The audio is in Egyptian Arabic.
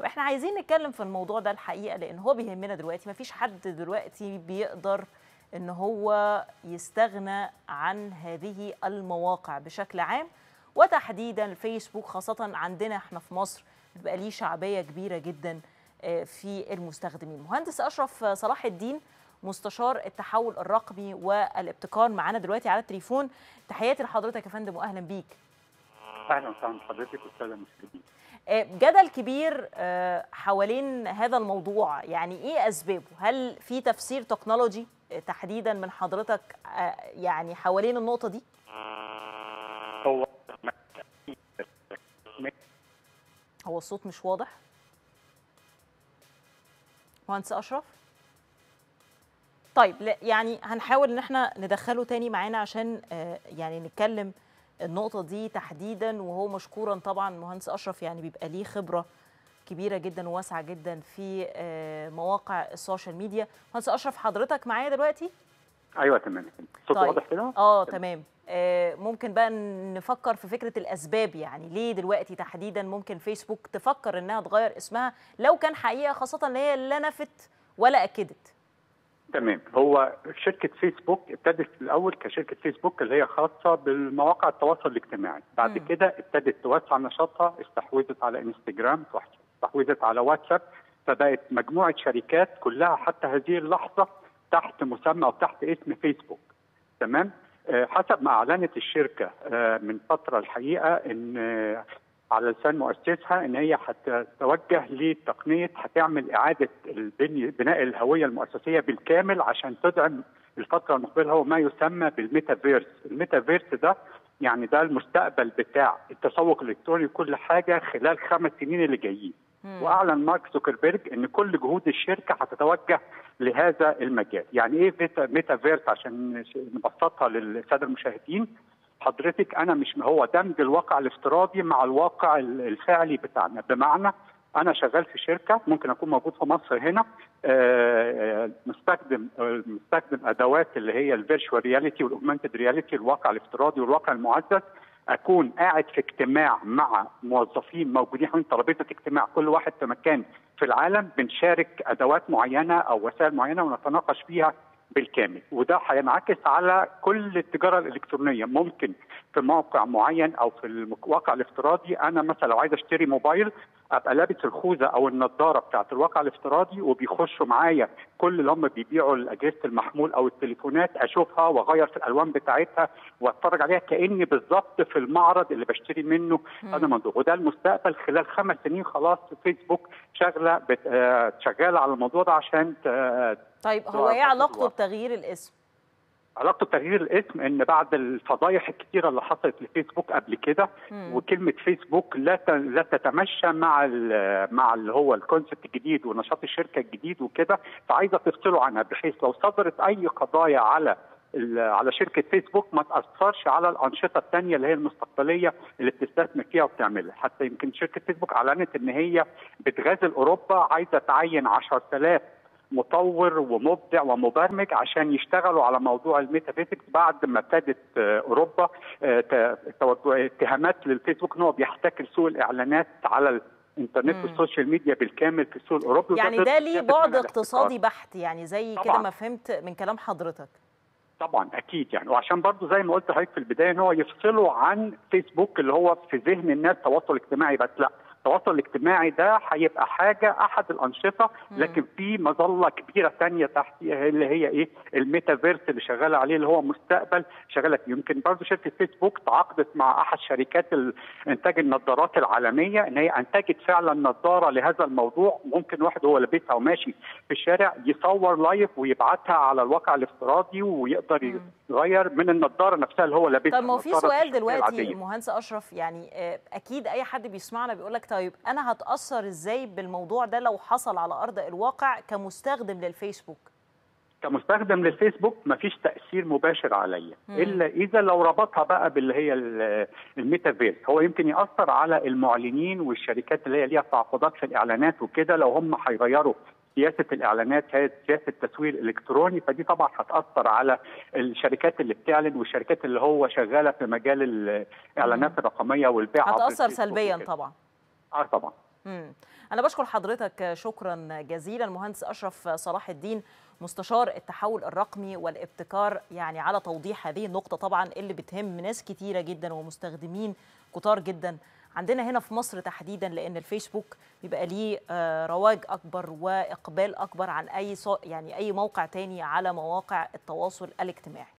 طب احنا عايزين نتكلم في الموضوع ده الحقيقه لان هو بيهمنا دلوقتي مفيش حد دلوقتي بيقدر ان هو يستغنى عن هذه المواقع بشكل عام وتحديدا الفيسبوك خاصه عندنا احنا في مصر بيبقى ليه شعبيه كبيره جدا في المستخدمين مهندس اشرف صلاح الدين مستشار التحول الرقمي والابتكار معانا دلوقتي على التليفون تحياتي لحضرتك يا فندم واهلا بيك اهلا وسهلا بحضرتك والساده المشاهدين جدل كبير حوالين هذا الموضوع يعني ايه اسبابه هل في تفسير تكنولوجي تحديدا من حضرتك يعني حوالين النقطه دي هو هو الصوت مش واضح مهندس اشرف طيب لا يعني هنحاول ان احنا ندخله تاني معانا عشان يعني نتكلم النقطه دي تحديدا وهو مشكورا طبعا مهندس اشرف يعني بيبقى ليه خبره كبيره جدا وواسعه جدا في مواقع السوشيال ميديا مهندس اشرف حضرتك معايا دلوقتي ايوه تمام الصوت طيب. واضح كده اه تمام آه ممكن بقى نفكر في فكره الاسباب يعني ليه دلوقتي تحديدا ممكن فيسبوك تفكر انها تغير اسمها لو كان حقيقه خاصه ان هي لا نفت ولا اكدت تمام هو شركه فيسبوك ابتدت في الاول كشركه فيسبوك اللي هي خاصه بالمواقع التواصل الاجتماعي بعد م. كده ابتدت توسع نشاطها استحوذت على انستجرام استحوذت على واتساب فبقت مجموعه شركات كلها حتى هذه اللحظه تحت مسمى او تحت اسم فيسبوك تمام أه حسب ما اعلنت الشركه أه من فتره الحقيقه ان أه على لسان مؤسسها ان هي هتتوجه لتقنيه هتعمل اعاده البني بناء الهويه المؤسسيه بالكامل عشان تدعم الفتره المقبله هو ما يسمى بالميتافيرس، الميتافيرس ده يعني ده المستقبل بتاع التسوق الالكتروني وكل حاجه خلال خمس سنين اللي جايين. واعلن مارك زوكربيرج ان كل جهود الشركه هتتوجه لهذا المجال، يعني ايه ميتافيرس عشان نبسطها للساده المشاهدين؟ حضرتك انا مش هو دمج الواقع الافتراضي مع الواقع الفعلي بتاعنا بمعنى انا شغال في شركه ممكن اكون موجود في مصر هنا مستخدم مستخدم ادوات اللي هي الفيرتشوال رياليتي والاوجمانتد رياليتي الواقع الافتراضي والواقع المعزز اكون قاعد في اجتماع مع موظفين موجودين حوالين ترابيزه اجتماع كل واحد في مكان في العالم بنشارك ادوات معينه او وسائل معينه ونتناقش فيها بالكامل وده هينعكس على كل التجاره الالكترونيه ممكن في موقع معين او في الواقع الافتراضي انا مثلا لو عايز اشتري موبايل ابقى لابس الخوذه او النضاره بتاعت الواقع الافتراضي وبيخشوا معايا كل اللي هم بيبيعوا اجهزه المحمول او التليفونات اشوفها واغير في الالوان بتاعتها واتفرج عليها كاني بالظبط في المعرض اللي بشتري منه انا موضوع وده المستقبل خلال خمس سنين خلاص فيسبوك شغاله بت... شغاله على الموضوع ده عشان ت... طيب هو ايه علاقته بتغيير الاسم؟ علاقته بتغيير الاسم ان بعد الفضايح الكتيره اللي حصلت لفيسبوك قبل كده وكلمه فيسبوك لا لا تتمشى مع مع اللي هو الكونسبت الجديد ونشاط الشركه الجديد وكده فعايزه تفصله عنها بحيث لو صدرت اي قضايا على على شركه فيسبوك ما تاثرش على الانشطه الثانيه اللي هي المستقبليه اللي بتستثمر فيها وبتعملها حتى يمكن شركه فيسبوك اعلنت ان هي بتغازل اوروبا عايزه تعين 10000 مطور ومبدع ومبرمج عشان يشتغلوا على موضوع الميتافيزيكس بعد ما ابتدت اوروبا اتهامات للفيسبوك ان هو بيحتكر سوق الاعلانات على الانترنت والسوشيال ميديا بالكامل في السوق الاوروبي يعني ده ليه بعد اقتصادي بحت يعني زي كده ما فهمت من كلام حضرتك طبعا اكيد يعني وعشان برضه زي ما قلت لحضرتك في البدايه ان هو يفصلوا عن فيسبوك اللي هو في ذهن الناس تواصل اجتماعي بس لا التواصل الاجتماعي ده هيبقى حاجه احد الانشطه لكن في مظله كبيره ثانيه تحت اللي هي ايه الميتافيرس اللي شغاله عليه اللي هو مستقبل شغاله فيه يمكن برضه شركه فيسبوك تعاقدت مع احد شركات انتاج النظارات العالميه ان هي انتجت فعلا نظاره لهذا الموضوع ممكن واحد هو لابسها وماشي في الشارع يصور لايف ويبعتها على الواقع الافتراضي ويقدر يغير من النظاره نفسها اللي هو لابسها طب ما في سؤال دلوقتي مهندس اشرف يعني اكيد اي حد بيسمعنا بيقول لك طيب انا هتاثر ازاي بالموضوع ده لو حصل على ارض الواقع كمستخدم للفيسبوك كمستخدم للفيسبوك مفيش تاثير مباشر عليا الا اذا لو ربطها بقى باللي هي الميتافيرس هو يمكن ياثر على المعلنين والشركات اللي هي ليها تعاقدات في الاعلانات وكده لو هم هيغيروا سياسه الاعلانات هي سياسه التسويق الالكتروني فدي طبعا هتاثر على الشركات اللي بتعلن والشركات اللي هو شغاله في مجال الاعلانات الرقميه والبيع هتاثر سلبيا طبعا اه طبعا مم. أنا بشكر حضرتك شكرا جزيلا المهندس أشرف صلاح الدين مستشار التحول الرقمي والابتكار يعني على توضيح هذه النقطة طبعا اللي بتهم ناس كتيرة جدا ومستخدمين كتار جدا عندنا هنا في مصر تحديدا لأن الفيسبوك بيبقى ليه رواج أكبر وإقبال أكبر عن أي يعني أي موقع تاني على مواقع التواصل الاجتماعي